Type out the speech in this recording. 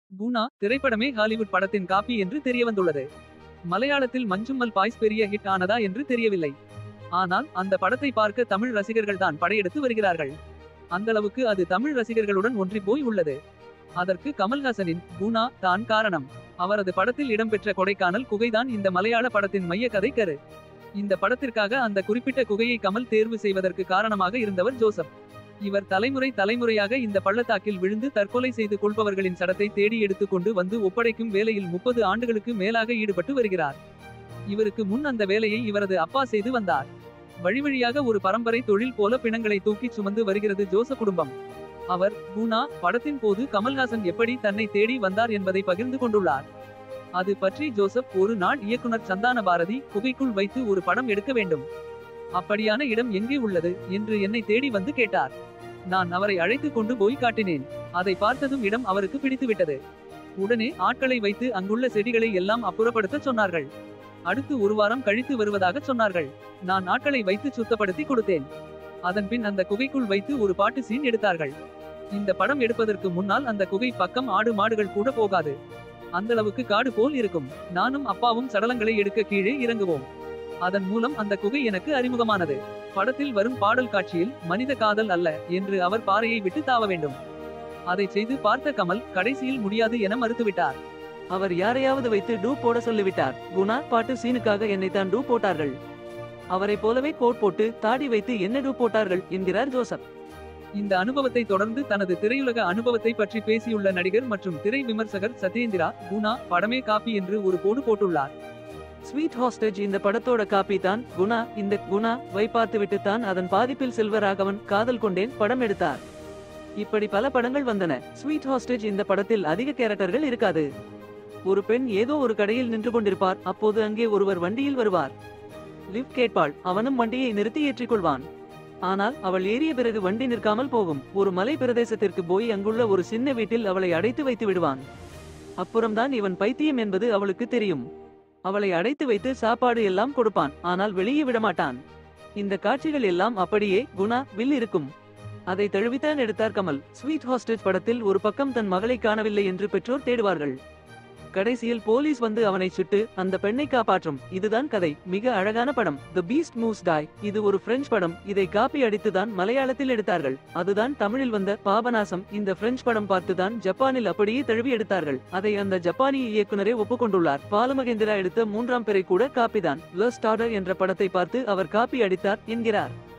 குணா திரைப்படமே ஹாலிவுட் படத்தின் காப்பி என்று தெரியவந்துள்ளது மலையாளத்தில் மஞ்சும்மல் பாய்ஸ் பெரிய ஹிட் ஆனதா என்று தெரியவில்லை ஆனால் அந்த படத்தை பார்க்க தமிழ் ரசிகர்கள் தான் படையெடுத்து வருகிறார்கள் அந்தளவுக்கு அது தமிழ் ரசிகர்களுடன் ஒன்றி போய் உள்ளது அதற்கு கமல்ஹாசனின் குணா தான் காரணம் அவரது படத்தில் இடம்பெற்ற கொடைக்கானல் குகைதான் இந்த மலையாள படத்தின் மைய கதை கரு இந்த படத்திற்காக அந்த குறிப்பிட்ட குகையை கமல் தேர்வு செய்வதற்கு காரணமாக இருந்தவர் ஜோசப் இவர் தலைமுறை தலைமுறையாக இந்த பள்ளத்தாக்கில் விழுந்து தற்கொலை செய்து கொள்பவர்களின் சடத்தை தேடி எடுத்துக்கொண்டு வந்து ஒப்படைக்கும் வேலையில் முப்பது ஆண்டுகளுக்கு மேலாக ஈடுபட்டு வருகிறார் இவருக்கு முன் அந்த வேலையை இவரது அப்பா செய்து வந்தார் வழி வழியாக ஒரு பரம்பரை தொழில் போல பிணங்களை தூக்கிச் சுமந்து வருகிறது ஜோசப் குடும்பம் அவர் குணா படத்தின் போது கமல்ஹாசன் எப்படி தன்னை தேடி வந்தார் என்பதை பகிர்ந்து கொண்டுள்ளார் அது பற்றி ஜோசப் ஒரு நாள் இயக்குனர் சந்தான பாரதி குகைக்குள் வைத்து ஒரு படம் எடுக்க வேண்டும் அப்படியான இடம் எங்கே உள்ளது என்று என்னை தேடி வந்து கேட்டார் நான் அவரை அழைத்து கொண்டு போய் காட்டினேன் அதை பார்த்ததும் இடம் அவருக்கு பிடித்துவிட்டது உடனே ஆட்களை வைத்து அங்குள்ள செடிகளை எல்லாம் அப்புறப்படுத்த சொன்னார்கள் அடுத்து ஒரு வாரம் கழித்து வருவதாக சொன்னார்கள் நான் ஆட்களை வைத்து சுத்தப்படுத்தி கொடுத்தேன் அதன்பின் அந்த குகைக்குள் வைத்து ஒரு பாட்டு சீன் எடுத்தார்கள் இந்த படம் எடுப்பதற்கு முன்னால் அந்த குகை பக்கம் ஆடு மாடுகள் கூட போகாது அந்தளவுக்கு காடு போல் இருக்கும் நானும் அப்பாவும் சடலங்களை எடுக்க கீழே இறங்குவோம் அதன் மூலம் அந்த குகை எனக்கு அறிமுகமானது படத்தில் வரும் பாடல் காட்சியில் மனித காதல் அல்ல என்று அவர் பாறையை விட்டு தாவ வேண்டும் அதை செய்து பார்த்த கமல் கடைசியில் முடியாது என மறுத்துவிட்டார் அவர் யாரையாவது வைத்து டூ போட சொல்லிவிட்டார் குணா பாட்டு சீனுக்காக என்னை தான் டூ போட்டார்கள் அவரை போலவே கோட் போட்டு தாடி வைத்து என்ன டூ போட்டார்கள் என்கிறார் ஜோசப் இந்த அனுபவத்தை தொடர்ந்து தனது திரையுலக அனுபவத்தை பற்றி பேசியுள்ள நடிகர் மற்றும் திரை விமர்சகர் சத்யேந்திரா குணா படமே காப்பி என்று ஒரு போடு போட்டுள்ளார் ஸ்வீட் ஹாஸ்டேஜ் இந்த படத்தோட காப்பி தான் குணா இந்த குணா வை பார்த்துவிட்டு தான் அதன் பாதிப்பில் செல்வராகவன் காதல் கொண்டேன் படம் எடுத்தார் இப்படி பல படங்கள் வந்தன ஸ்வீட் ஹாஸ்டேஜ் இந்த படத்தில் அதிக கேரக்டர்கள் இருக்காது ஒரு பெண் ஏதோ ஒரு கடையில் நின்று கொண்டிருப்பார் அப்போது அங்கே ஒருவர் வண்டியில் வருவார் லிவ் கேட்பாள் அவனும் வண்டியை நிறுத்தி ஏற்றிக்கொள்வான் ஆனால் அவள் ஏறிய பிறகு வண்டி நிற்காமல் போகும் ஒரு மலை பிரதேசத்திற்கு போய் அங்குள்ள ஒரு சின்ன வீட்டில் அவளை அடைத்து வைத்து விடுவான் அப்புறம்தான் இவன் பைத்தியம் என்பது அவளுக்கு தெரியும் அவளை அடைத்து வைத்து சாப்பாடு எல்லாம் கொடுப்பான் ஆனால் வெளியே விடமாட்டான் இந்த காட்சிகள் எல்லாம் அப்படியே குணா வில் இருக்கும் அதை தழுவித்தான் எடுத்தார் கமல் ஸ்வீட் ஹாஸ்டேஜ் படத்தில் ஒரு பக்கம் தன் மகளை காணவில்லை என்று பெற்றோர் தேடுவார்கள் கடைசியில் போலீஸ் வந்து அவனை சுட்டு அந்த பெண்ணை காப்பாற்றும் இதுதான் கதை மிக அழகான படம் தி பீஸ்ட் மூவ்ஸ் டாய் இது ஒரு பிரெஞ்சு படம் இதை காப்பி அடித்துதான் மலையாளத்தில் எடுத்தார்கள் அதுதான் தமிழில் வந்த பாபநாசம் இந்த பிரெஞ்சு படம் பார்த்துதான் ஜப்பானில் அப்படியே தழுவி எடுத்தார்கள் அதை அந்த ஜப்பானிய இயக்குனரே ஒப்புக்கொண்டுள்ளார் பாலமகேந்திரா எடுத்த மூன்றாம் பிறை கூட காப்பிதான் லஸ்ட் ஆர்டர் என்ற படத்தை பார்த்து அவர் காப்பி அடித்தார் என்கிறார்